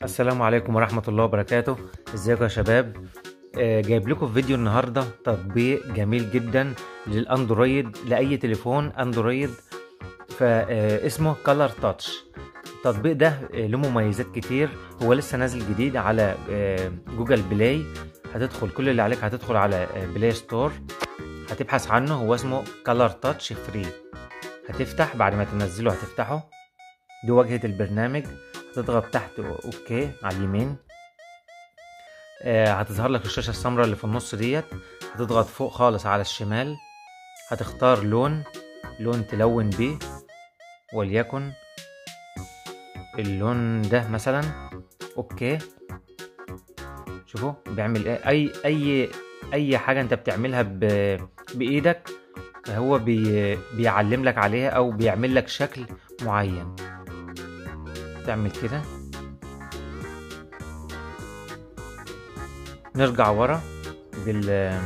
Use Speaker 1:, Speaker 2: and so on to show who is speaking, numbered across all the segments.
Speaker 1: السلام عليكم ورحمة الله وبركاته ازيكم يا شباب آه، جايب لكم في فيديو النهاردة تطبيق جميل جدا للأندرويد لأي تليفون أندرويد فاسمه كولر تاتش التطبيق ده آه، له مميزات كتير هو لسه نازل جديد على آه، جوجل بلاي هتدخل كل اللي عليك هتدخل على آه، بلاي ستور هتبحث عنه هو اسمه كولر تاتش فري هتفتح بعد ما تنزله هتفتحه دي واجهة البرنامج هتضغط تحت اوكي على اليمين آه هتظهر لك الشاشة السمراء اللي في النص ديت هتضغط فوق خالص على الشمال هتختار لون لون تلون بيه وليكن اللون ده مثلا اوكي شوفوا بيعمل ايه اي اي اي حاجة انت بتعملها ب... بايدك هو بي... بيعلم لك عليها او بيعمل لك شكل معين تعمل كده نرجع ورا بال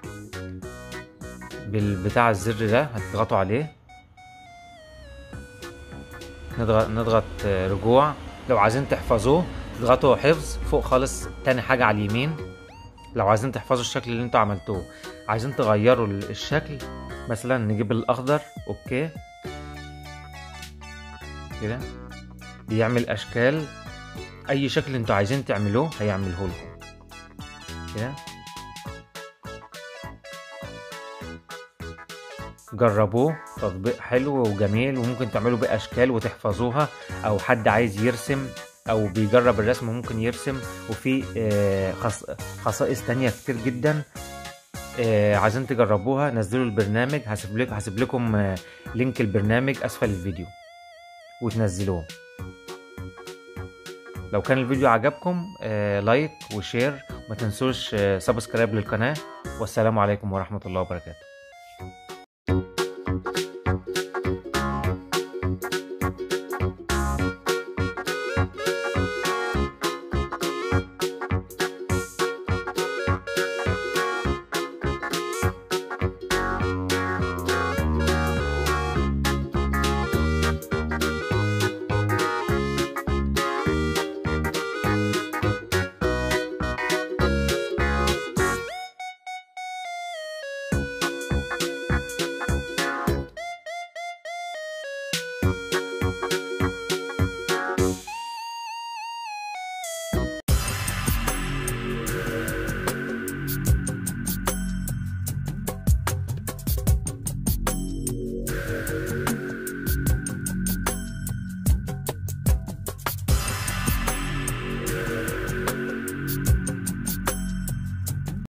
Speaker 1: بالبتاع الزر ده هتضغطوا عليه نضغط نضغط رجوع لو عايزين تحفظوه تضغطوا حفظ فوق خالص تاني حاجة على اليمين لو عايزين تحفظوا الشكل اللي انتوا عملتوه عايزين تغيروا الشكل مثلا نجيب الاخضر اوكي كده بيعمل اشكال اي شكل انتوا عايزين تعملوه هيعمله لكم كده جربوه تطبيق حلو وجميل وممكن تعملوا بيه اشكال وتحفظوها او حد عايز يرسم او بيجرب الرسم ممكن يرسم وفي خصائص تانية كتير جدا عايزين تجربوها نزلوا البرنامج هسيب لكم هسيب لكم لينك البرنامج اسفل الفيديو وتنزلوه لو كان الفيديو عجبكم آه لايك وشير ما تنسوش آه سبسكرايب للقناة والسلام عليكم ورحمة الله وبركاته